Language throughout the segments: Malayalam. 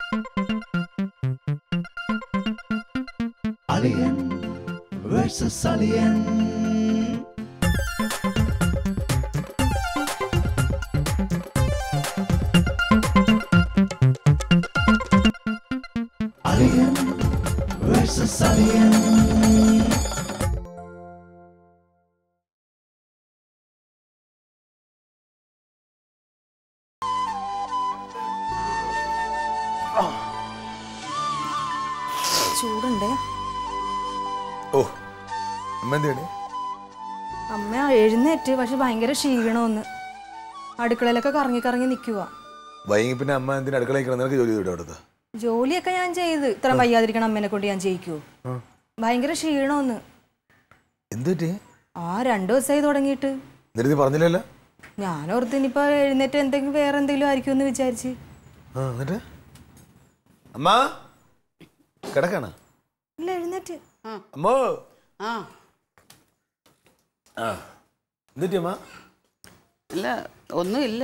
Alien versus Alien. Alien versus Alien. ചൂടുണ്ടേ ഓ അമ്മ എന്താണ് അമ്മ എഴുന്നേറ്റ് പക്ഷെ ഭയങ്കര ക്ഷീണമെന്ന് അടുക്കളയിലൊക്കെ കറങ്ങി കറങ്ങി നിൽക്കുക വൈകി പിന്നെ അമ്മ എന്തിനാ അടുക്കളയിൽ കിടന്ന് നിനക്ക് ജോലി ചെയ്തു അവിടുത്തെ ജോലിയൊക്കെ ഞാൻ ചെയ്ത് ഇത്ര വയ്യാതിരിക്കണം അമ്മേനെ കൊണ്ട് ഞാൻ ചെയ്യിക്കുവോ ഭയങ്കര ക്ഷീണമെന്ന് എന്ത് പറ്റി ആ രണ്ടു ദിവസമായി തുടങ്ങിയിട്ട് എന്നിട്ട് നീ പറഞ്ഞില്ലല്ലോ ഞാൻ ഓർത്ത് ഇനിയിപ്പോ എഴുന്നേറ്റ് എന്തെങ്കിലും വേറെ എന്തെങ്കിലും ആയിരിക്കും എന്ന് വിചാരിച്ച് ആ എന്നിട്ട് അമ്മ കിടക്കാണ് ഇല്ല എഴുന്നേറ്റ് അമ്മോ ആ ആ എന്നിട്ട് അമ്മ അല്ല ഒന്നുമില്ല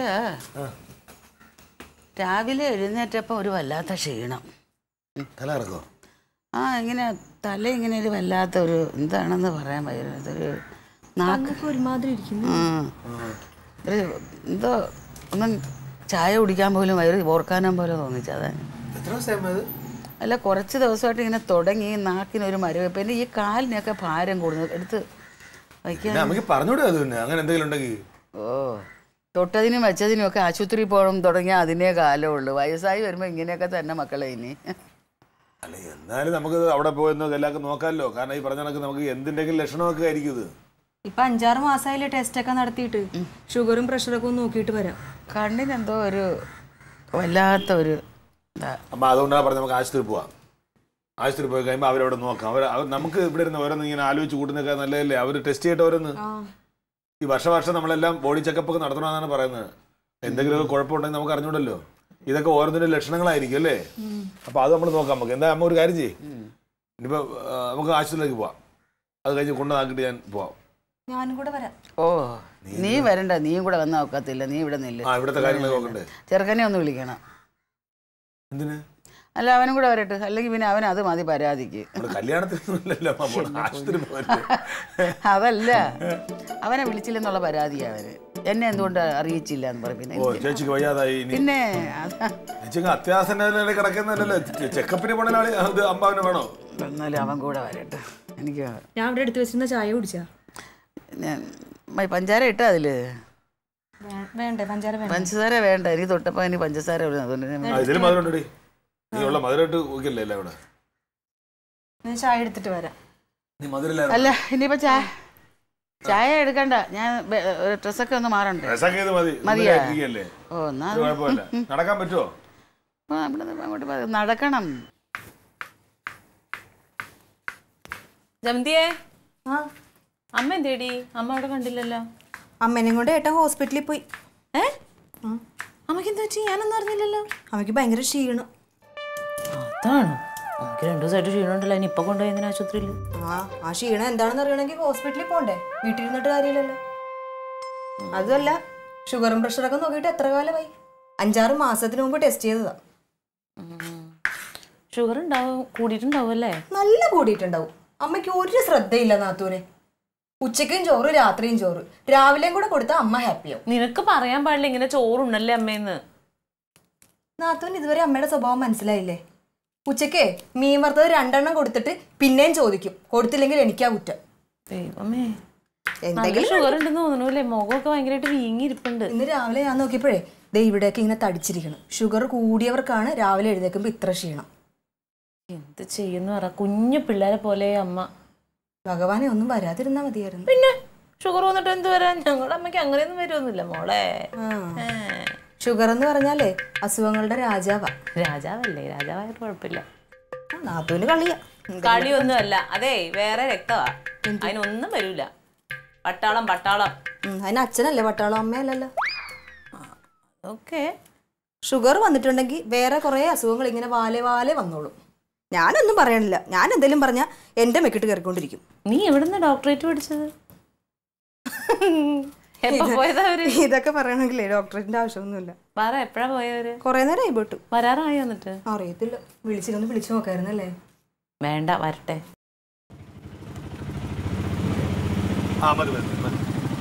രാവിലെ എഴുന്നേറ്റപ്പോൾ ഒരു വല്ലാത്ത ക്ഷീണം തല ഇറക്കോ ആ ഇങ്ങനെ തല ഇങ്ങനെ ഒരു വല്ലാത്ത ഒരു എന്താണെന്ന് പറയാൻ പറ്റുന്നത് ഒരു നാക്ക് കണ്ണൊക്കെ ഒരുമാതിരി ഇരിക്കുന്നു ഉം. ഒരു എന്തോ ഒന്നും ചായ കുടിക്കാൻ പോലും വയറ് ഓർക്കാനും പോലും തോന്നിച്ചത് എത്ര ദിവസം ഇത് അല്ല കുറച്ച് ദിവസമായിട്ട് ഇങ്ങനെ തുടങ്ങി നാക്കിനൊരു മരവിപ്പ് എൻ്റെ ഈ കാലിനൊക്കെ ഭാരം കൂടുന്നു എടുത്ത് വയ്ക്കാൻ പിന്നെ അമ്മക്ക് പറഞ്ഞൂടെ അത് പിന്നെ അങ്ങനെ എന്തെങ്കിലും ഉണ്ടെങ്കിൽ ഓ തൊട്ടതിനും വെച്ചതിനും ഒക്കെ ആശുപത്രി പോകണം തുടങ്ങിയാൽ അതിനേ കാലമുള്ളൂ വയസ്സായി വരുമ്പോൾ ഇങ്ങനെയൊക്കെ തന്നെ മക്കളെ ഇനി അല്ല എന്നാലും നമുക്ക് അവിടെ പോയെന്ന് എല്ലാവർക്കും നോക്കാമല്ലോ കാരണം ഈ പറഞ്ഞ കണക്ക് നമുക്ക് എന്തിൻ്റെങ്കിലും ലക്ഷണമൊക്കെ ആയിരിക്കും ഇത് ഇപ്പൊ അഞ്ചാറ് മാസമായില്ലേ ടെസ്റ്റ് ഒക്കെ നടത്തിയിട്ട് ഷുഗറും പ്രഷറൊക്കെ ഒന്ന് നോക്കിയിട്ട് വരാം കണ്ണിനെന്തോ ഒരു വല്ലാത്ത ഒരു ഇതാ അമ്മ അതുകൊണ്ടാണ് പറഞ്ഞത് നമുക്ക് ആശുപത്രി പോവാം ആശുപത്രി പോയി കഴിയുമ്പോൾ അവരവിടെ നോക്കാം അവർ അവർ നമുക്ക് ഇവിടെ ഇരുന്ന് ഓരോന്ന് ഇങ്ങനെ ആലോചിച്ച് കൂട്ടുന്നൊക്കെ നല്ലതല്ലേ അവർ ടെസ്റ്റ് ചെയ്തിട്ട് ഓരോന്ന് ഈ വർഷ വർഷം നമ്മളെല്ലാം ബോഡി ചെക്കപ്പ് ഒക്കെ നടത്തണമെന്നാണ് പറയുന്നത് എന്തെങ്കിലുമൊക്കെ കുഴപ്പമുണ്ടെങ്കിൽ നമുക്ക് അറിഞ്ഞൂടല്ലോ ഇതൊക്കെ ഓരോന്നിന്റെ ലക്ഷണങ്ങളായിരിക്കും അല്ലേ അപ്പൊ അത് നമ്മൾ നോക്കാം നമുക്ക് എന്താ അമ്മ ഒരു കാര്യം ചെയ്യ് ഇനിയിപ്പോ ആ, നമുക്ക് ആശുപത്രിയിലേക്ക് പോവാം അത് കഴിഞ്ഞ് കൊണ്ടുവന്നാക്കിട്ട് ഞാൻ പോവാം ഞാനും കൂടെ വരാം ഓ നീ വരണ്ട നീയും കൂടെ വന്നാൽ ഒക്കത്തില്ല നീ ഇവിടെ നില്ല് ആ ഇവിടുത്തെ കാര്യങ്ങളൊക്കെ നോക്കണ്ടേ ചെറുക്കനെ ഒന്ന് വിളിക്കണം എന്തിന് അല്ല അവനും കൂടെ വരട്ടെ അല്ലെങ്കിൽ പിന്നെ അവൻ അത് മതി പരാതിക്ക് നമ്മുടെ കല്യാണത്തിനൊന്നുമില്ലല്ലോ അമ്മ പോണെ. ആശുപത്രി പോകല്ലേ അതല്ല അവനെ വിളിച്ചില്ലെന്നുള്ള പരാതിയാ അവന് എന്നെ എന്തുകൊണ്ട് അറിയിച്ചില്ല എന്ന് പറയും പിന്നെ ഓ ചേച്ചിക്ക് വയ്യാതായി ഇനി പിന്നെ അതാ ചേച്ചിക്ക് അത്യാസന്ന കിടക്കുന്നല്ലോ ചെക്കപ്പിന് പോണ ആള് ഇത് അമ്മാവിന് വേണോ എന്നാലും അവൻ കൂടെ വരട്ടെ എനിക്ക് ഞാൻ ഇവിടെ എടുത്തു വെച്ചിരുന്ന ചായ കുടിച്ചാ ഞാൻ മ- പഞ്ചാര ഇട്ടാ അതില് വേ- വേണ്ടേ പഞ്ചാര വേണ്ട പഞ്ചസാര വേണ്ട എനിക്ക് തൊട്ടപ്പോ ഇനി പഞ്ചസാര ഉള്ളത് അതുകൊണ്ട് ഞാൻ ആ ഇതിൽ മധുരം ഉണ്ടടി നീ ഉള്ള മധുരം ഇട്ട് നോക്കിയല്ലേ എല്ലാം ഇവിടെ ഞാൻ ചായ എടുത്തിട്ട് വരാം നീ മധുരം അല്ല ഇനിയിപ്പോ ചായ ചായ എടുക്കണ്ട ഞാൻ ബെ- ഒരു ഡ്രസ്സൊക്കെ ഒന്ന് മാറണ്ടേ രസമൊക്കെ ഇത് മതി മതിയാ? ഇരിക്കുകയല്ലേ ഓ എന്നാ ഇത് കുഴപ്പമില്ല നടക്കാൻ പറ്റുമോ അപ്പൊ അവിടെ നിന്ന് അങ്ങോട്ട് പോ- നടക്കണം ജമന്തിയെ ആ അമ്മ എന്തേടി അമ്മ അവിടെ കണ്ടില്ലല്ലോ അമ്മേനെയും കൊണ്ട് ഏട്ടൻ ഹോസ്പിറ്റലിൽ പോയി ഏ അമ്മക്ക് എന്താ പറ്റി ഞാനൊന്നും അറിഞ്ഞില്ലല്ലോ അമ്മയ്ക്ക് ഭയങ്കര ക്ഷീണം അതാണ് നമുക്ക് രണ്ടു ദിവസമായിട്ട് ക്ഷീണമുണ്ടല്ലോ ഇനി ഇപ്പൊ കൊണ്ടുപോയി എന്തിനാ ആശുപത്രിയിൽ ആ ആ ക്ഷീണം എന്താണെന്ന് അറിയണമെങ്കിൽ ഹോസ്പിറ്റലിൽ പോണ്ടേ വീട്ടിലിരുന്നിട്ട് കാര്യമില്ലല്ലോ അതുമല്ല ഷുഗറും പ്രഷറൊക്കെ നോക്കിയിട്ട് എത്ര കാലമായി അഞ്ചാറ് മാസത്തിന് മുമ്പ് ടെസ്റ്റ് ചെയ്തതാ ഷുഗർ ഉണ്ടാവും കൂടിയിട്ടുണ്ടാവും അല്ലേ നല്ല കൂടിയിട്ടുണ്ടാവും അമ്മയ്ക്ക് ഒരു ശ്രദ്ധയില്ല നാത്തൂന് ഉച്ചയ്ക്കും ചോറ് രാത്രിയും ചോറ് രാവിലെയും കൂടെ കൊടുത്താൽ അമ്മ ഹാപ്പിയാവും നിനക്ക് പറയാൻ പാടില്ല ഇങ്ങനെ ചോറുണ്ടല്ലേ അമ്മേന്ന് നാത്തൂന് ഇതുവരെ അമ്മയുടെ സ്വഭാവം മനസ്സിലായില്ലേ ഉച്ചയ്ക്ക് മീൻ വറുത്തത് രണ്ടെണ്ണം കൊടുത്തിട്ട് പിന്നെയും ചോദിക്കും കൊടുത്തില്ലെങ്കിൽ എനിക്കാ കുറ്റം ദൈവമേ നല്ല എന്തെങ്കിലും ഷുഗർ ഉണ്ടെന്ന് തോന്നണല്ലേ മുഖമൊക്കെ ഭയങ്കരമായിട്ട് വീങ്ങിയിരിപ്പുണ്ട് ഇന്ന് രാവിലെ ഞാൻ നോക്കിയപ്പോഴേ ദേ ഇവിടെയൊക്കെ ഇങ്ങനെ തടിച്ചിരിക്കണം ഷുഗർ കൂടിയവർക്കാണ് രാവിലെ എഴുന്നേൽക്കുമ്പോൾ ഇത്ര ക്ഷീണം എന്ത് ചെയ്യുന്നു പറ കുഞ്ഞു പിള്ളേരെ പോലെ അമ്മ ഭഗവാനെ ഒന്നും വരാതിരുന്നാ മതിയായിരുന്നു പിന്നെ ഷുഗർ വന്നിട്ട് എന്ത് വരാൻ ഞങ്ങളുടെ അമ്മയ്ക്ക് അങ്ങനെയൊന്നും വരുമൊന്നുമില്ല മോളെ ആ. ഏ. ഷുഗർ എന്ന് പറഞ്ഞാലേ അസുഖങ്ങളുടെ രാജാവാ രാജാവല്ലേ രാജാവായിട്ട് കുഴപ്പമില്ല ആ, നാത്തൂന് കളിയാ കളിയൊന്നും അല്ല അതെ വേറെ രക്തമാ അതിനൊന്നും വരൂല പട്ടാളം പട്ടാളം ഉം, അതിന് അച്ഛനല്ലേ പട്ടാളം അമ്മയല്ലല്ലോ ഓക്കെ ഷുഗർ വന്നിട്ടുണ്ടെങ്കിൽ വേറെ കുറേ അസുഖങ്ങൾ ഇങ്ങനെ വാലെ വാലെ വന്നോളും ഞാനൊന്നും പറയണില്ല ഞാൻ എന്തെങ്കിലും പറഞ്ഞാൽ എൻ്റെ മെക്കിട്ട് കയറിക്കൊണ്ടിരിക്കും നീ എവിടുന്ന് ഡോക്ടറേറ്റ് പഠിച്ചത് എപ്പോ പോയതാ അവര് ഇതൊക്കെ പറയണമെങ്കിലേ ഡോക്ടറിന്റെ ആവശ്യമൊന്നുമില്ല പറ എപ്പോഴാ പോയവര് കുറെ നേരം ആയി പോട്ടു വരാറായോ എന്നിട്ട് അറിയത്തില്ല വിളിച്ചിരുന്ന് വിളിച്ചു നോക്കായിരുന്നല്ലേ വേണ്ട വരട്ടെ ആ മതി മതി മതി.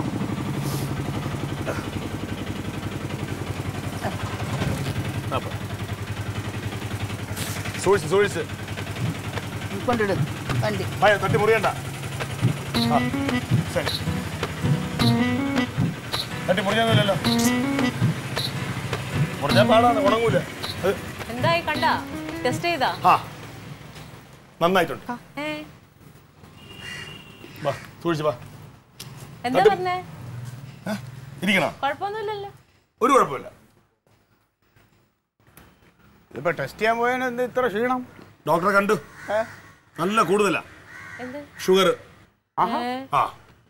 ആ, പോ. സൂക്ഷിച്ച് സൂക്ഷിച്ച് കൊണ്ടിടും വണ്ടി ഭയ തട്ടി മുറിയണ്ട ആ, ശരി തട്ടി മുറിയൊന്നുമില്ലല്ലോ മുറിഞ്ഞാൽ പാടാണ് ഉണങ്ങൂല അത് എന്തായി കണ്ട ടെസ്റ്റ് ചെയ്താ ആ നന്നായിട്ടുണ്ട് ഏ വാ സൂക്ഷിച്ച് വാ എന്താ പറഞ്ഞേ ഏ, ഇരിക്കണോ കുഴപ്പമൊന്നുമില്ലല്ലോ ഒരു കുഴപ്പമില്ല ഇതിപ്പോ ടെസ്റ്റ് ചെയ്യാൻ പോയതിന് എന്ത് ഇത്ര ക്ഷീണം ഡോക്ടറെ കണ്ടു ഏ? നല്ല കൂടുതലാ എന്ത് ഷുഗർ ഏ, ആ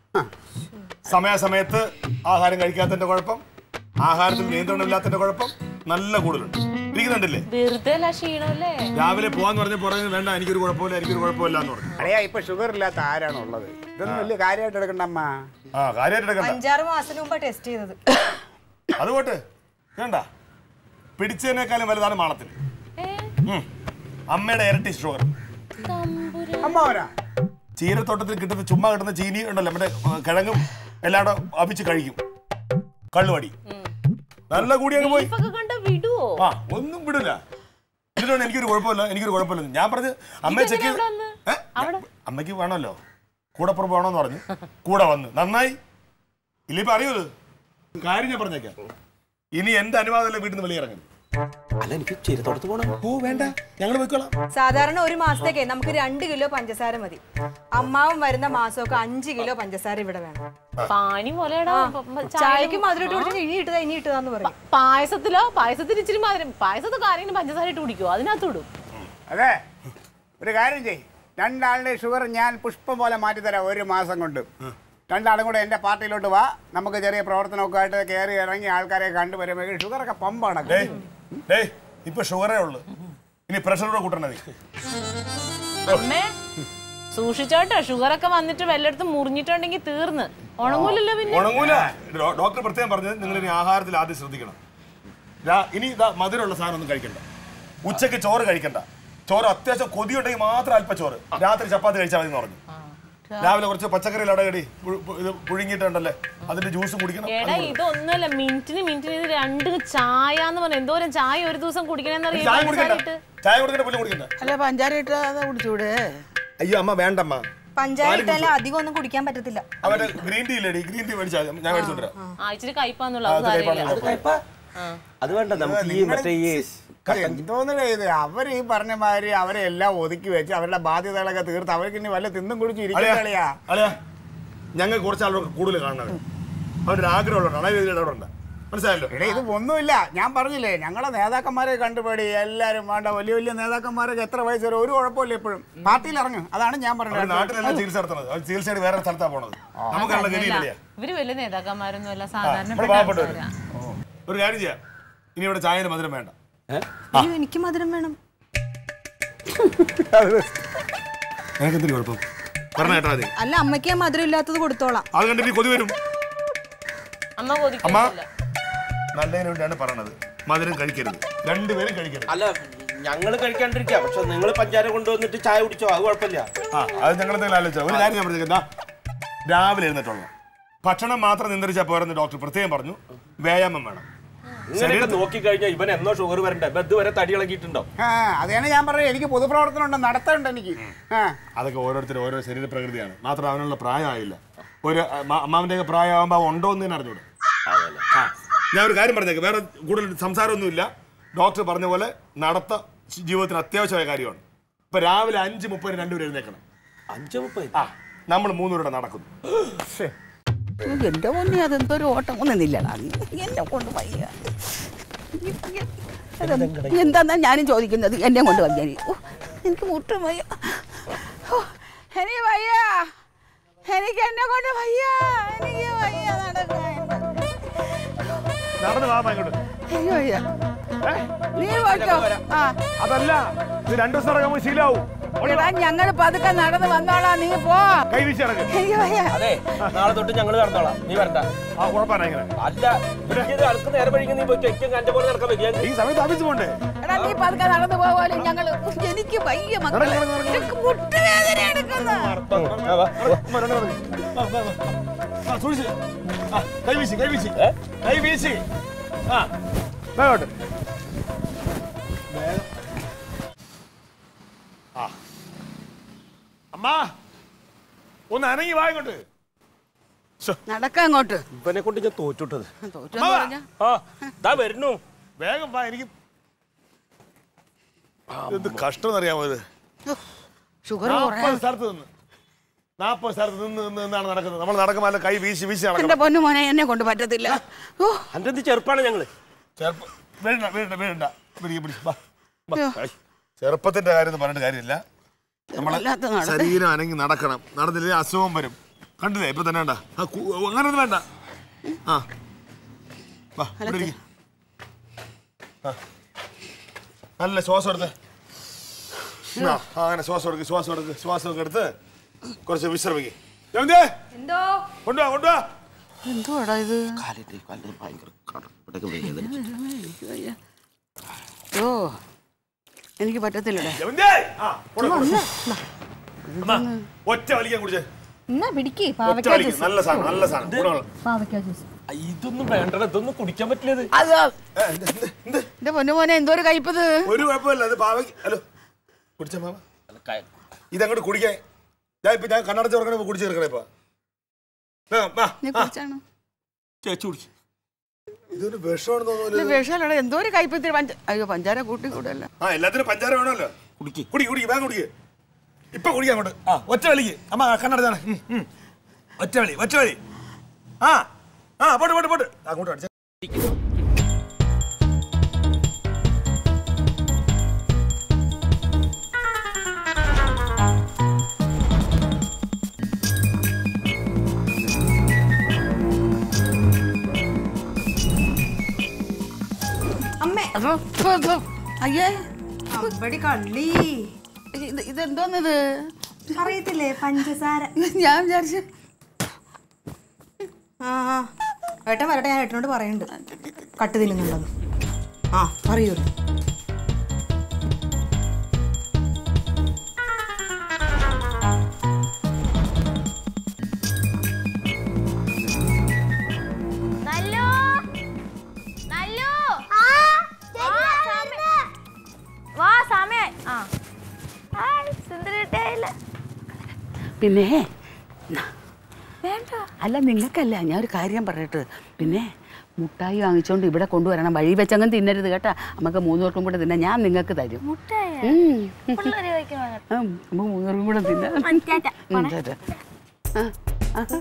സമയാസമയത്ത് ആഹാരം കഴിക്കാത്തതിന്റെ കുഴപ്പം ആഹാരത്തിൽ നിയന്ത്രണമില്ലാത്തതിന്റെ കുഴപ്പം നല്ല കൂടുതലുണ്ട് ഇരിക്കുന്നുണ്ടല്ലേ വെറുതെ അല്ല ക്ഷീണമല്ലേ രാവിലെ പോവാന്ന് പറഞ്ഞ പുറകെ വേണ്ട എനിക്കൊരു കുഴപ്പമില്ല എനിക്കൊരു കുഴപ്പമില്ല എന്ന് പറഞ്ഞു അറിയാ ഇപ്പൊ ഷുഗർ ഇല്ലാത്ത ആരാണുള്ളത് ഇതൊന്നും വലിയ കാര്യമായിട്ട് എടുക്കണ്ട അമ്മ ആ കാര്യമായിട്ട് എടുക്കണ്ട അഞ്ചാറ് മാസത്തിന് മുമ്പാ ടെസ്റ്റ് ചെയ്തത് അത് പോട്ടെ വേണ്ട പിടിച്ചതിനേക്കാളും വലുതാണ് മാളത്തിന് ഏ, ഉം. അമ്മയുടെ ഇരട്ടി ഷുഗർ തമ്പുരാ. അമ്മ വരാ ചീരത്തോട്ടത്തിൽ കിട്ടുന്ന ചുമ്മാ കിട്ടുന്ന ചീനി ഉണ്ടല്ലോ നമ്മുടെ ഏ, കിഴങ്ങും എല്ലായിടും അപിച്ച് കഴിക്കും കള്ളുവടി നല്ല കൂടി അങ്ങ് പോയി ബീഫൊക്കെ കണ്ട വിടുവോ ആ ഒന്നും വിടില്ല എന്നിട്ടാണ് എനിക്കൊരു കുഴപ്പമില്ല എനിക്കൊരു കുഴപ്പമില്ല ഞാൻ പറഞ്ഞ് അമ്മയെ ചെക്ക് ഇതെങ്ങനെ അവിടെ വന്ന്? അവിടെ? അമ്മയ്ക്ക് വേണമല്ലോ കൂടെ പുറത്ത് വേണമെന്ന് പറഞ്ഞു കൂടെ വന്ന് നന്നായി ഇല്ലിപ്പോ അറിയോ ഇത്? കാര്യം ഞാൻ പറഞ്ഞേക്കാം ഇനി എന്റെ അനുവാദമല്ല വീട്ടിൽ നിന്ന് വെളിയിറങ്ങുന്നത് അല്ല എനിക്ക് ചീരത്തോട്ടത്ത് പോണം ഓ വേണ്ട ഞങ്ങൾ പോയിക്കോളാം സാധാരണ ഒരു മാസത്തേക്ക് നമുക്ക് രണ്ട് കിലോ പഞ്ചസാര മതി അമ്മാവും വരുന്ന മാസമൊക്കെ അഞ്ച് കിലോ പഞ്ചസാര ഇവിടെ വേണം പാനി പോലെയാടാ പ- പ- ചായ- ചായക്ക് മധുരം ഇട്ട് കുടിച്ചാൽ ഇനി ഇട്ടതാ ഇനി ഇട്ടതാന്ന് പറയും പായസത്തിലോ പായസത്തിന് ഇച്ചിരി മധുരം പായസത്തൊക്കെ ആരെങ്കിലും പഞ്ചസാര ഇട്ട് കുടിക്കുവോ അതിനകത്ത് ഇടും അതെ ഒരു കാര്യം ചെയ് രണ്ടാളുടെ ഷുഗർ ഞാൻ പുഷ്പം പോലെ മാറ്റിത്തരാം ഒരു മാസം കൊണ്ട് രണ്ടാളും കൂടെ എൻ്റെ പാർട്ടിയിലോട്ട് വാ നമുക്ക് ചെറിയ പ്രവർത്തനമൊക്കെ ആയിട്ട് കയറി ഇറങ്ങി ആൾക്കാരെ കണ്ടുവരുമ്പോൾ ഷുഗറൊക്കെ പമ്പാണ് ഡേയ് ഡേയ് ഇപ്പൊ ഷുഗറേ ഉള്ളു ഇനി പ്രഷർ കൂടെ കൂട്ടണത് അമ്മേ സൂക്ഷിച്ചോട്ടോ ഷുഗർ ഒക്കെ വന്നിട്ട് വല്ലയിടത്തും മുറിഞ്ഞിട്ടുണ്ടെങ്കിൽ തീർന്ന് ഉണങ്ങൂലല്ലോ പിന്നെ ഉണങ്ങൂല ഡോ- ഡോക്ടർ പ്രത്യേകം പറഞ്ഞത് നിങ്ങൾ ഇനി ആഹാരത്തിൽ ആദ്യം ശ്രദ്ധിക്കണം രാ- ഇനി ഇതാ മധുരമുള്ള സാധനം ഒന്നും കഴിക്കണ്ട ഉച്ചയ്ക്ക് ചോറ് കഴിക്കണ്ട ചോറ് അത്യാവശ്യം കൊതിയുണ്ടെങ്കിൽ മാത്രം അല്പ ചോറ് രാത്രി ചപ്പാത്തി കഴിച്ചാൽ മതി എന്ന് പറഞ്ഞു രാവിലെ കുറച്ച് പച്ചക്കറിയിൽ അവിടെ ഇടി പുഴു- പു- ഇത് പുഴുങ്ങിയിട്ടുണ്ടല്ലേ അതിന്റെ ജ്യൂസ് കുടിക്കണം എടാ ഇതൊന്നുമല്ല മിനിറ്റിന് മിനിറ്റിന് ഇത് രണ്ട് ചായ എന്ന് പറഞ്ഞ എന്തോരം ചായ ഒരു ദിവസം കുടിക്കണമെന്ന് അറിയാം ചായ പഞ്ചസാര കുടിക്കണ്ട ഇട്ട് ചായ കുടിക്കണ്ട പുല്ല് കുടിക്കണ്ട അല്ല പഞ്ചാര ഇട്ട് അത് കുടിച്ചൂടെ അയ്യോ അമ്മ വേണ്ടമ്മ പഞ്ചാര ഇട്ടാലും അധികം ഒന്നും കുടിക്കാൻ പറ്റത്തില്ല അവന്റെ ഗ്രീൻ ടീ ഇല്ലേ ഗ്രീൻ ടീ മേടിച്ചാൽ മതി. ഞാൻ മേടിച്ചോണ്ടിരാം ആ ഇച്ചിരി കയ്പാന്നുള്ള അത് സാരമില്ല അത് കയ്പാ അത് വേണ്ട നമുക്ക് ഈ മറ്റേ ഈ എന്തോന്നില്ല ഇത് അവർ ഈ പറഞ്ഞ മാതിരി അവരെ എല്ലാം ഒതുക്കി വെച്ച് അവരുടെ ബാധ്യതകളൊക്കെ തീർത്ത് അവർക്ക് ഇനി വല്ല തിന്നും കുടിച്ച് ഇരിക്കുന്ന കളിയാ അളിയാ ഞങ്ങൾ കുറച്ച് ആളുകൾ കൂടുതൽ കാണണം അവൻ്റെ ആഗ്രഹമുള്ളതാണ് അതായത് ഇവിടെ ഉണ്ട് മനസ്സിലായല്ലോ എടേ ഇത് ഒന്നുമില്ല ഞാൻ പറഞ്ഞില്ലേ ഞങ്ങളെ നേതാക്കന്മാരെ കണ്ടുപടി എല്ലാരും വേണ്ട വലിയ വലിയ നേതാക്കന്മാരൊക്കെ എത്ര വയസ്സ് വരെ ഒരു കുഴപ്പമില്ല എപ്പോഴും പാർട്ടിയിൽ ഇറങ്ങും അതാണ് ഞാൻ അവർ പറഞ്ഞത് നാട്ടിലല്ല ചികിത്സ നടത്തുന്നത് അവർ ചികിത്സയായിട്ട് വേറെ സ്ഥലത്താ പോണത് നമുക്കുള്ള ഗതിയില്ല ഇവര് വലിയ നേതാക്കന്മാരൊന്നും അല്ല നമ്മുടെ സാധാരണ പാവപ്പെട്ടവര് ഒരു കാര്യം ചെയ്യാം ഇനി ഇവിടെ ചായന് മധുരം വേണ്ട അയ്യോ എനിക്ക് മധുരം വേണം നിനക്ക് എന്തൊരു കുഴപ്പം പറഞ്ഞ കേട്ടാ മതി അല്ല അമ്മയ്ക്ക് ഞാൻ മധുരം ഇല്ലാത്തത് കൊടുത്തോളാം അത് കണ്ടിട്ട് നീ കൊതി വരും അമ്മ അമ്മ കൊതിക്കില്ല നല്ലതിന് വേണ്ടിയാണ് പറയണത് മധുരം കഴിക്കരുത് രണ്ടുപേരും കഴിക്കരുത് അല്ല ഞങ്ങൾ കഴിക്കാണ്ടിരിക്കുക പക്ഷെ നിങ്ങൾ പഞ്ചാര കൊണ്ടുവന്നിട്ട് ചായ കുടിച്ചോ അത് കുഴപ്പമില്ല ആ അത് ഞങ്ങൾ എന്തെങ്കിലും ആലോചിച്ചോ ഒരു കാര്യം ഞാൻ പറഞ്ഞേക്കാം രാവിലെ എഴുന്നിട്ടുള്ള ഭക്ഷണം മാത്രം നിയന്ത്രിച്ചാൽ പോരെന്ന് ഡോക്ടർ പ്രത്യേകം പറഞ്ഞു വ്യായാമം വേണം ഇങ്ങനെയൊക്കെ നോക്കി കഴിഞ്ഞാൽ ഇവൻ എന്നോ ഷുഗർ വരണ്ടേ ഇപ്പൊ ഇതുവരെ തടി ഇളകിയിട്ടുണ്ടോ ആ അതാണ് ഞാൻ പറഞ്ഞത് എനിക്ക് പൊതുപ്രവർത്തനം ഉണ്ട് നടത്തുന്നുണ്ട് എനിക്ക് ആ അതൊക്കെ ഓരോരുത്തരും ഓരോ ശരീര പ്രകൃതിയാണ് മാത്രം അവനുള്ള പ്രായമായില്ല ഒരു അമ്മാവിന്റെ ഒക്കെ പ്രായമാകുമ്പോൾ ഉണ്ടോ എന്ന് ഞാൻ അറിഞ്ഞൂടെ ആ ഞാൻ ഒരു കാര്യം പറഞ്ഞേക്കാം വേറെ കൂടുതൽ സംസാരമൊന്നുമില്ല ഡോക്ടർ പറഞ്ഞ പോലെ നടത്ത ജീവിതത്തിന് അത്യാവശ്യമായ കാര്യമാണ് ഇപ്പൊ രാവിലെ അഞ്ച് മുപ്പതിന് രണ്ടുപേരും എഴുന്നേക്കണം അഞ്ചു മുപ്പത് ആ നമ്മൾ മൂന്നുപേരുടെ നടക്കുന്നു എന്റെ പൊന്നി അതെന്തോ ഒരു ഓട്ടം ഒന്നുമില്ലടാ നീ എന്നെ കൊണ്ട് വയ്യ എന്താന്നാ ഞാനും ചോദിക്കുന്നത് എന്നെ കൊണ്ട് വയ്യ നീ. ഓ, എനിക്ക് മുട്ടും വയ്യ ഓ, എനിക്ക് വയ്യ എനിക്ക് എന്നെ കൊണ്ട് വയ്യ എനിക്ക് വയ്യ നടക്കാൻ നടന്നു വാ ഇങ്ങോട്ട് എനിക്ക് വയ്യ നീ പോയിക്കോ ആ അതല്ല ഇത് രണ്ടു ദിവസം നടക്കുമ്പോൾ ശീലാവും എടാ ഞങ്ങൾ പതുക്കെ നടന്ന് വന്നോളാം നീ പോ കൈ വീശി ഇറങ്ങ് എനിക്ക് വയ്യ. അതെ നാളെ തൊട്ട് ഞങ്ങൾ നടന്നോളാം നീ വരണ്ട ആ കുഴപ്പമാണ് ഇങ്ങനെ അല്ല ഇത് അനക്ക് നേരെ വഴിക്ക് നീ പോയി എനിക്ക് കണ്ട പോലെ നടക്കാൻ പറ്റിയ ഈ സമയത്ത് ആഫീസ് പോണ്ടേ എടാ നീ പതുക്കെ നടന്നു പോപോലെ ഞങ്ങൾ എനിക്ക് വയ്യ മക്കളെ നടക്ക്, നടക്ക്, നടക്ക്. എനിക്ക് മുട്ടുവേദന എടുക്കുന്നു ഉമ്മ, രണ്ട് നടക്ക്. വാ, വാ, വാ. ആ, സൂക്ഷിച്ച്. ആ, കൈ വീശി കൈ വീശി കൈ വീശി ആ വേഗോട്ട് ആ അമ്മ ഒന്ന് അനങ്ങി വാ ഇങ്ങോട്ട് നടക്ക അങ്ങോട്ട് ഇവനെ കൊണ്ട് ഞാൻ തോറ്റുട്ടത് തോറ്റെന്ന് പറഞ്ഞാ ആ ദാ വരുന്നു വേഗം വാ എനിക്ക് എന്ത് കഷ്ടം അറിയാമോ ഇത് ഷുഗർ നാപ്പത് സ്ഥലത്ത് നിന്ന് നാപ്പത് സ്ഥലത്ത് നിന്ന് നിന്ന് നിന്നാണ് നടക്കുന്നത് നമ്മൾ നടക്കുമ്പോൾ കൈ വീശി വീശി എന്റെ നടക്കണം പൊന്നു മോനെ എന്നെ കൊണ്ട് പറ്റത്തില്ല ഓ അന്റെ എന്ത് ചെറുപ്പാണ് ഞങ്ങള് ചെറുപ്പം വീഴണ്ട വീഴണ്ട വീഴണ്ട പിടിക്ക് പിടിക്ക് വാ വാ. അയ്യോ. ഐ, ചെറുപ്പത്തിന്റെ കാര്യം ഒന്നും പറഞ്ഞിട്ട് കാര്യമില്ല നമ്മളെ വല്ലാത്ത നടത്തം. ശരീരം അനങ്ങി നടക്കണം നടന്നില്ലെങ്കിൽ അസുഖം വരും കണ്ടില്ലേ ഇപ്പൊ തന്നെ വേണ്ട ആ, കു- അങ്ങനൊന്നും വേണ്ട ആ വാ ഇവിടെ ഇരിക്ക്. ആ. നല്ല ശ്വാസം എടുത്ത് ആ ആ, അങ്ങനെ ശ്വാസം എടുക്ക് ശ്വാസം എടുക്ക് ശ്വാസം ഒക്കെ എടുത്ത് കുറച്ച് വിശ്രമിക്കും എന്തോ കൊണ്ടുവാ കൊണ്ടുവാ എന്തുവാടാ ഇത് കാലിന്റെ കാലിന് ഭയങ്കര കടപ്പടക്ക് വേദന ഓ എനിക്ക് പറ്റത്തില്ലടേ ജമന്തി! ആ, കൊടു, കൊടു. അമ്മ, ഒറ്റ വലിക്കാൻ കുടിച്ചേ എന്നാ പിടിക്ക് ഒറ്റ വലിക്ക് നല്ല സാധനം നല്ല സാധനം ഗുണമുള്ള. പാവയ്ക്ക ജ്യൂസ് ഇതൊന്നും വേണ്ടട ഇതൊന്നും കുടിക്കാൻ പറ്റില്ലത് അത് ഏ, എന്ത്, എന്ത്, എന്ത്? എന്റെ പൊന്നു മോനെ എന്തോ ഒരു കയ്പത് ഒരു കുഴപ്പമില്ല അത് പാവയ്ക്ക് ഹലോ കുടിച്ച മാമ ഇതങ്ങോട്ട് കുടിക്കാൻ ഞാൻ ഇപ്പൊ ഞാൻ കണ്ണടച്ച് ഉറങ്ങണ കുടിച്ചു തീർക്കണേ ഇപ്പൊ വേഗം, വാ. നീ ആ, കുടിച്ചാണോ ചേച്ചി കുടിച്ചു ഇതൊരു വിഷമാണെന്ന് ഇത് തോന്നുന്നു വിഷമല്ലടാ എന്തോ ഒരു കയ്പത്തിൽ പഞ്ച അയ്യോ പഞ്ചാര കൂട്ടി കൂടല്ല ആ എല്ലാത്തിനും പഞ്ചാര വേണമല്ലോ കുടിക്ക് കുടി കുടി വേഗം കുടിക്ക് ഇപ്പൊ കുടിക്കാൻ അങ്ങോട്ട് ആ ഒറ്റ വലിക്ക് അമ്മ കണ്ണടച്ചാണ് ഉം, ഉം. ഒറ്റ വലി ഒറ്റ വലി ആ ആ പോട്ട് പോട്ട് പോട്ട് അങ്ങോട്ട് അടിച്ച അമ്മേ അയ്യേ അമ്പടി കള്ളി ഇത് ഇതെന്തോന്നിത് അറിയത്തില്ലേ പഞ്ചസാര ഞാൻ വിചാരിച്ചു ആ ആ. ഏട്ടൻ വരട്ടെ ഞാൻ ഏട്ടനോട് പറയുന്നുണ്ട് കട്ട് തിന്നുന്നുണ്ടെന്ന് ആ പറയൂ നല്ലു നല്ലു വാ സമയായി ആ ഹായ് സുന്ദരിട്ടേയില്ല പിന്നെ വേണ്ട അല്ല നിങ്ങൾക്കല്ല ഞാൻ ഒരു കാര്യം പറയട്ടെ പിന്നെ മുട്ടായി വാങ്ങിച്ചോണ്ട് ഇവിടെ കൊണ്ടുവരണം വഴി വെച്ചങ്ങ് തിന്നരുത് കേട്ടാ നമുക്ക് മൂന്ന് പേർക്കും കൂടെ തിന്നാം ഞാൻ നിങ്ങൾക്ക് തരും മുട്ടായ ഉം. പിള്ളേര് കഴിക്കണോ ആ, നമുക്ക് മൂന്ന് പേർക്കും കൂടെ തിന്നാം ടാറ്റ ഉം, ടാറ്റാ. ആ, ആ.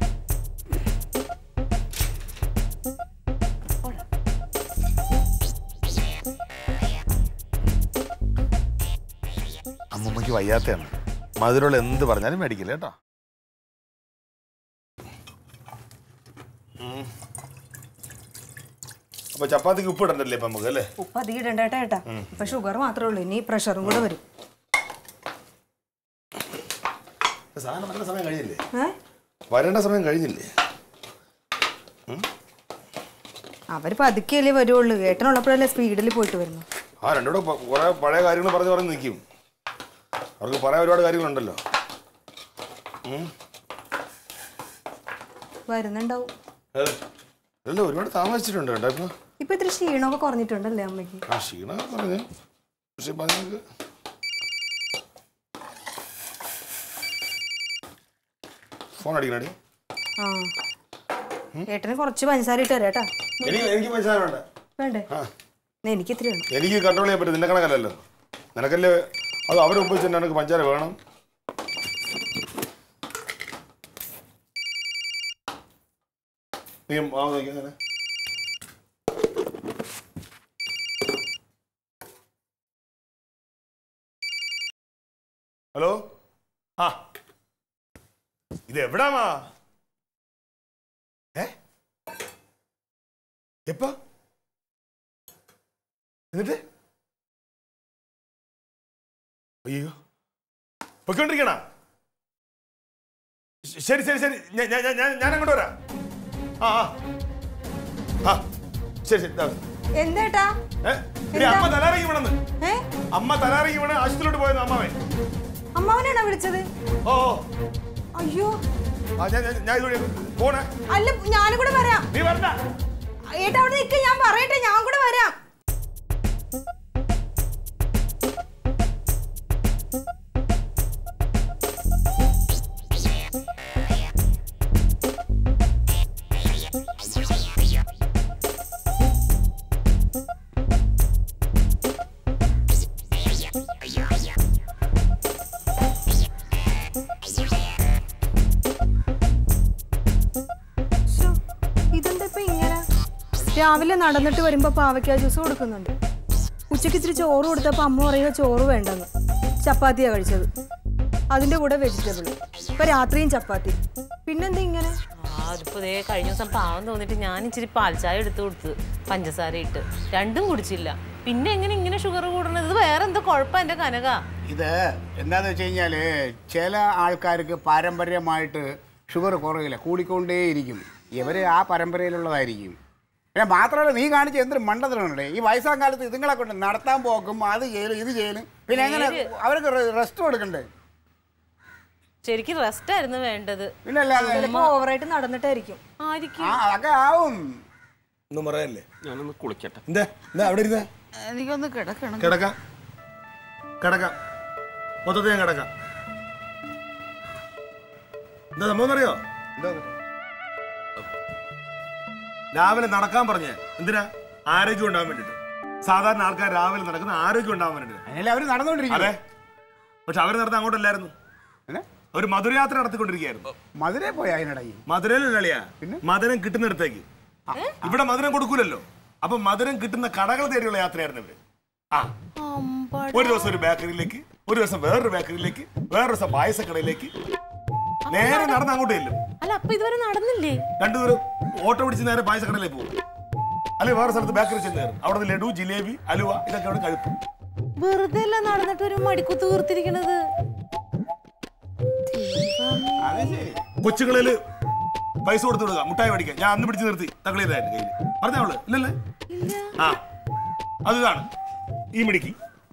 അമ്മമ്മക്ക് വയ്യാത്തയാണ് മധുരമുള്ള എന്ത് പറഞ്ഞാലും മേടിക്കില്ല കേട്ടോ ഉം. അപ്പൊ ചപ്പാത്തിക്ക് ഉപ്പ് ഇടണ്ടല്ലേ ഇപ്പൊ നമുക്ക് അല്ലേ ഉപ്പ് അധികം ഇടണ്ട ഏട്ടാ ഇപ്പൊ ഷുഗർ മാത്രമേ ഉള്ളൂ ഇനി പ്രഷറും കൂടെ വരും സാധനം വരേണ്ട സമയം കഴിഞ്ഞില്ലേ ഏ വരേണ്ട സമയം കഴിഞ്ഞില്ലേ അവര് പതുക്കെയല്ലേ വരുള്ളൂ ഏട്ടനുള്ളപ്പോഴല്ലേ സ്പീഡിൽ പോയിട്ട് വരുന്നു ആ രണ്ടൂടെ പ- കുറെ പഴയ കാര്യങ്ങൾ പറഞ്ഞ് പറഞ്ഞ് നിൽക്കും അവർക്ക് പറയാൻ ഒരുപാട് കാര്യങ്ങളുണ്ടല്ലോ ഉം. വരുന്നുണ്ടാവും ഏത്? അല്ല ഒരുപാട് താമസിച്ചിട്ടുണ്ട് കേട്ടോ ഇപ്പൊ ഇപ്പൊ ഇത്തിരി ക്ഷീണമൊക്കെ കുറഞ്ഞിട്ടുണ്ടല്ലേ അമ്മയ്ക്ക് ആ ക്ഷീണം പറഞ്ഞു പക്ഷെ ഇപ്പൊ അതിനൊക്കെ ഫോൺ അടിക്കണടി ആ ഏട്ടന് കുറച്ച് പഞ്ചസാര ഇട്ട് തരാം ഏട്ടാ എനിക്ക് എനിക്ക് മനസ്സിലായ വേണ്ട വേണ്ടേ ആ എന്നാ എനിക്ക് ഇത്തിരി വേണം എനിക്ക് കൺട്രോൾ ചെയ്യാൻ പറ്റും നിന്റെ കണക്കല്ലല്ലോ നിനക്കല്ലേ അത് അവരെ മുമ്പ് വെച്ച് എനിക്ക് പഞ്ചാര വേണം നീ ആ നോക്കി അങ്ങനെ ഹലോ ആ ഇത് എവിടാമാ ഏ എപ്പോ എന്നിട്ട് അയ്യോ പൊയ്ക്കൊണ്ടിരിക്കണ ശരി ശരി ശരി ഞാൻ- ഞാൻ- ഞാൻ- ഞാൻ അങ്ങോട്ട് വരാം ആ ആ ആ ശരി ശരി ദാ. എന്തേട്ടാ ഏ? ഇനി അമ്മ തലാറങ്ങി വീണെന്ന് ഏ അമ്മ തലാറങ്ങി വീണ് ആശുപത്രിയിലോട്ട് പോയെന്ന് അമ്മാവൻ അമ്മാവനാണോ വിളിച്ചത് ഓ ഓ. അയ്യോ ആ ഞാൻ ഞാൻ- ഞാൻ ഇതുവഴി പോണേ അല്ല ഞാനും കൂടെ വരാം നീ വരണ്ട ഏട്ടാ അവിടെ നിൽക്ക ഞാൻ പറയട്ടെ ഞാൻ കൂടെ വരാം ശ്ശോ, ഇതെന്താ ഇപ്പൊ ഇങ്ങനെ രാവിലെ നടന്നിട്ട് വരുമ്പോ പാവയ്ക്ക ജ്യൂസ് കൊടുക്കുന്നുണ്ട് ഉച്ചയ്ക്ക് ഇച്ചിരി ചോറ് കൊടുത്തപ്പോ അമ്മ പറയുക ചോറ് വേണ്ടെന്ന് ചപ്പാത്തിയാ കഴിച്ചത് അതിന്റെ കൂടെ വെജിറ്റബിൾ ഇപ്പൊ രാത്രിയും ചപ്പാത്തി പിന്നെന്താ ഇങ്ങനെ ആ അതിപ്പോ ദേ കഴിഞ്ഞ ദിവസം പാവം തോന്നിട്ട് ഞാൻ ഇച്ചിരി പാൽച്ചായ എടുത്തു കൊടുത്ത് പഞ്ചസാര ഇട്ട് രണ്ടും കുടിച്ചില്ല പിന്നെ എങ്ങനെ ഇങ്ങനെ ഷുഗർ കൂടണത് ഇത് വേറെ എന്തോ കുഴപ്പം എന്റെ കനക ഇത് എന്താന്ന് വെച്ച് കഴിഞ്ഞാൽ ചില ആൾക്കാർക്ക് പാരമ്പര്യമായിട്ട് ഷുഗർ കുറയില്ല കൂടിക്കൊണ്ടേയിരിക്കും ഇവർ ആ പരമ്പരയിലുള്ളതായിരിക്കും പിന്നെ മാത്രമല്ല നീ കാണിച്ച എന്തൊരു മണ്ടത്തിലുണ്ടേ ഈ വയസ്സാം കാലത്ത് ഇതുങ്ങളെ കൊണ്ട് നടത്താൻ പോക്കും അത് ചെയ്യലും ഇത് ചെയ്യലും പിന്നെ എങ്ങനെ അവർക്ക് റെസ്റ്റ് കൊടുക്കണ്ടേ ശരിക്കും റെസ്റ്റ് ആയിരുന്നു വേണ്ടത് പിന്നെ അല്ലാതെ ചിലപ്പോ ഓവറായിട്ട് നടന്നിട്ടായിരിക്കും ആയിരിക്കും ആ അതൊക്കെ ആവും ഒന്നും പറയല്ലേ ഞാനൊന്ന് കുളിക്കട്ടെ എന്താ എന്താ അവിടെ ഇരുന്നേ എനിക്കൊന്ന് കിടക്കണം കിടക്കാം കിടക്കാം മൊത്തത്തിൽ ഞാൻ കിടക്കാം എന്താ സംഭവം അറിയോ രാവിലെ നടക്കാൻ പറഞ്ഞേ എന്തിനാ ആരോഗ്യം ഉണ്ടാവാൻ വേണ്ടിട്ട് സാധാരണ ആൾക്കാർ രാവിലെ നടക്കുന്ന ആരോഗ്യം ഉണ്ടാവാൻ വേണ്ടിട്ട് അതിനല്ലേ അവർ നടന്നുകൊണ്ടിരിക്കും അതെ പക്ഷെ അവർ നടത്താൻ അങ്ങോട്ടല്ലായിരുന്നു പിന്നെ അവർ മധുരയാത്ര നടത്തിക്കൊണ്ടിരിക്കുകയായിരുന്നു മധുരയിൽ പോയി അതിനിടയിൽ മധുരയിലല്ലളിയാ മധുരം കിട്ടുന്നിടത്തേക്ക് ഇവിടെ മധുരം കൊടുക്കൂലല്ലോ അപ്പൊ മധുരം കിട്ടുന്ന കടകൾ തേടിയുള്ള യാത്രയായിരുന്നു ഇവര് ആ ഒരു ദിവസം ഒരു ബേക്കറിയിലേക്ക് ഒരു ദിവസം വേറൊരു ബേക്കറിയിലേക്ക് വേറൊരു ദിവസം പായസക്കടയിലേക്ക് നേരെ നടന്ന് അങ്ങോട്ട് ചെല്ലും അല്ല അപ്പൊ ഇതുവരെ നടന്നില്ലേ രണ്ടുപേരും ഓട്ടോ പിടിച്ച് നേരെ പായസക്കടയിലേക്ക് പോകും അല്ലെങ്കിൽ വേറെ സ്ഥലത്ത് ബേക്കറി ചെന്ന് കയറും അവിടെ നിന്ന് ലഡു ജിലേബി അലുവ ഇതൊക്കെ അവിടെ കഴിക്കും വെറുതെ അല്ല നടന്നിട്ട് ഒരു മടിക്കുത്ത് തീർത്തിരിക്കണത് അത് ശരി കൊച്ചുകളില് പൈസ കൊടുത്തു വിടുക മുട്ടായി മേടിക്കാൻ ഞാൻ അന്ന് പിടിച്ച് നിർത്തി തക്കളീതായിരുന്നു കയ്യിൽ പറഞ്ഞവള് ഇല്ലല്ലേ ആ അത് ഇതാണ് ഈ മിടുക്കി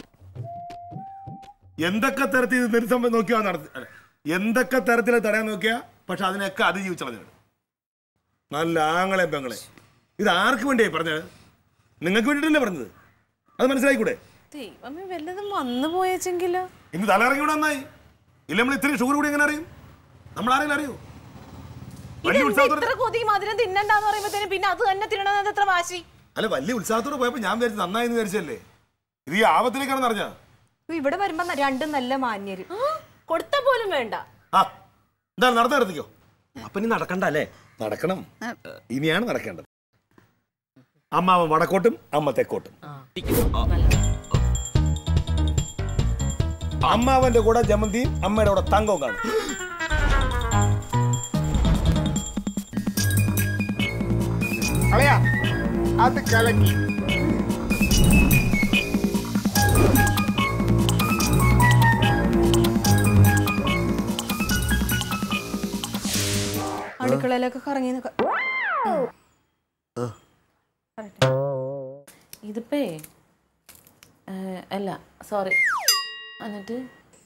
എന്തൊക്കെ തരത്തിൽ ഇത് നിരുസം നോക്കിയാ നടത്തി അല്ല, എന്തൊക്കെ തരത്തിൽ തടയാൻ നോക്കിയാ പക്ഷെ അതിനൊക്കെ അതിജീവിച്ചളഞ്ഞത് നല്ല ആങ്ങളെ പെങ്ങളെ ഇത് ആർക്ക് വേണ്ടിയായി പറഞ്ഞത് നിങ്ങൾക്ക് വേണ്ടിയിട്ടല്ലേ പറഞ്ഞത് അത് മനസ്സിലായിക്കൂടെ ദൈവമേ വല്ലതും വന്നു പോയെച്ചെങ്കിലോ ഇന്ന് തലയിറങ്ങി ഇവിടെ നന്നായി ഇല്ല നമ്മൾ ഇത്രയും ഷുഗർ കൂടി എങ്ങനെ അറിയും നമ്മൾ ആരെങ്കിലും അറിയോ വലിയ ഇതെന്താ ഉത്സാഹത്തോടെ ഇത്ര കൊതി മധുരം തിന്നണ്ടെന്ന് പറയുമ്പോഴത്തേനും പിന്നെ അത് തന്നെ തിന്നണമെന്ന് എത്ര വാശി അല്ല വലിയ ഉത്സാഹത്തോടെ പോയപ്പോ ഞാൻ വിചാരിച്ചു നന്നായി എന്ന് വിചാരിച്ചല്ലേ ഇത് ഈ ആപത്തിലേക്കാണെന്ന് അറിഞ്ഞാ ഇവിടെ വരുമ്പോ ന- രണ്ടും നല്ല മാന്യര് ആ, കൊടുത്ത പോലും വേണ്ട ആ എന്താ നടത്താൻ നിർത്തിക്കോ അപ്പൊ ഇനി നടക്കണ്ട അല്ലേ നടക്കണം ഇനിയാണ് നടക്കേണ്ടത് അമ്മാവൻ വടക്കോട്ടും അമ്മ തെക്കോട്ടും അമ്മാവന്റെ കൂടെ ജമന്തിയും അമ്മയുടെ കൂടെ തങ്കവും കാണും കളയാ അത് കലക്കി അടുക്കളയിലൊക്കെ കറങ്ങി നിക്ക ഇതിപ്പേ ഏ, അല്ല സോറി എന്നിട്ട്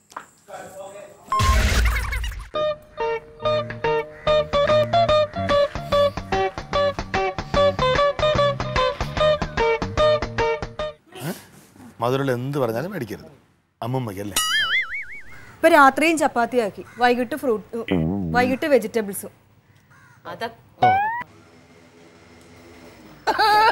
മധുരയിൽ എന്ത് പറഞ്ഞാലും മേടിക്കരുത് അമ്മമ്മയ്ക്കല്ലേ ഇപ്പൊ രാത്രിയും ചപ്പാത്തിയാക്കി വൈകിട്ട് ഫ്രൂട്ട് വൈകിട്ട് വെജിറ്റബിൾസും അതൊക്കെ